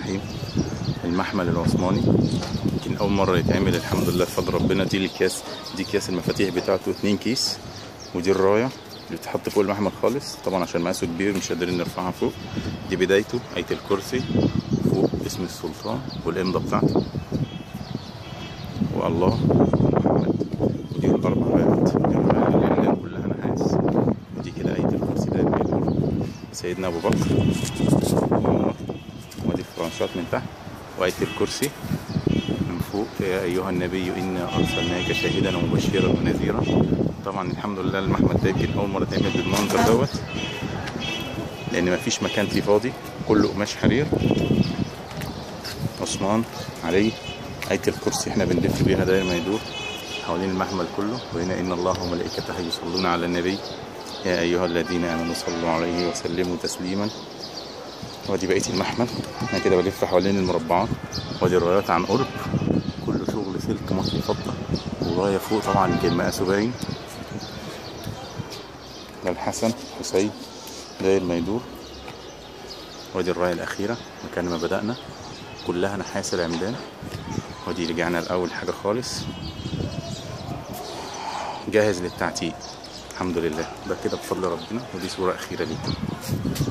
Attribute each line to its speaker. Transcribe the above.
Speaker 1: الرحيم المحمل العثماني يمكن اول مره يتعمل الحمد لله بفضل ربنا دي الكاس دي كاس المفاتيح بتاعته اتنين كيس ودي الرايه اللي بتتحط فوق المحمل خالص طبعا عشان مقاسه كبير مش قادرين نرفعها فوق دي بدايته آية الكرسي فوق اسم السلطان والإمضة بتاعته والله محمد ودي الأربع رايات دي الراية اللي كلها نحاس ودي كده آية الكرسي ده بيدور سيدنا أبو بكر وعمر ودي الفرنشات من تحت وآية الكرسي من فوق يا أيها النبي إنا أرسلناك شاهدا ومبشرا ونذيرا طبعا الحمد لله المحمد ده يمكن أول مرة تعمل بالمنظر دوت لأن مفيش مكان فيه فاضي كله قماش حرير عثمان علي آية الكرسي احنا بنلف بيها داير ما يدور حوالين المحمل كله وهنا إن الله وملائكته يصلون على النبي يا أيها الذين آمنوا صلوا عليه وسلموا تسليما ودي بقية المحمل انا كده بلف حوالين المربعات ودي الرايات عن قرب كله شغل سلك مصري فضة وراية فوق طبعا يمكن مقاسه باين ده الحسن حسين داير ما يدور ودي الراية الأخيرة مكان ما بدأنا كلها نحاس العمدان ودي رجعنا لأول حاجة خالص جاهز للتعتيق الحمد لله ده كده بفضل ربنا ودي صورة أخيرة ليكم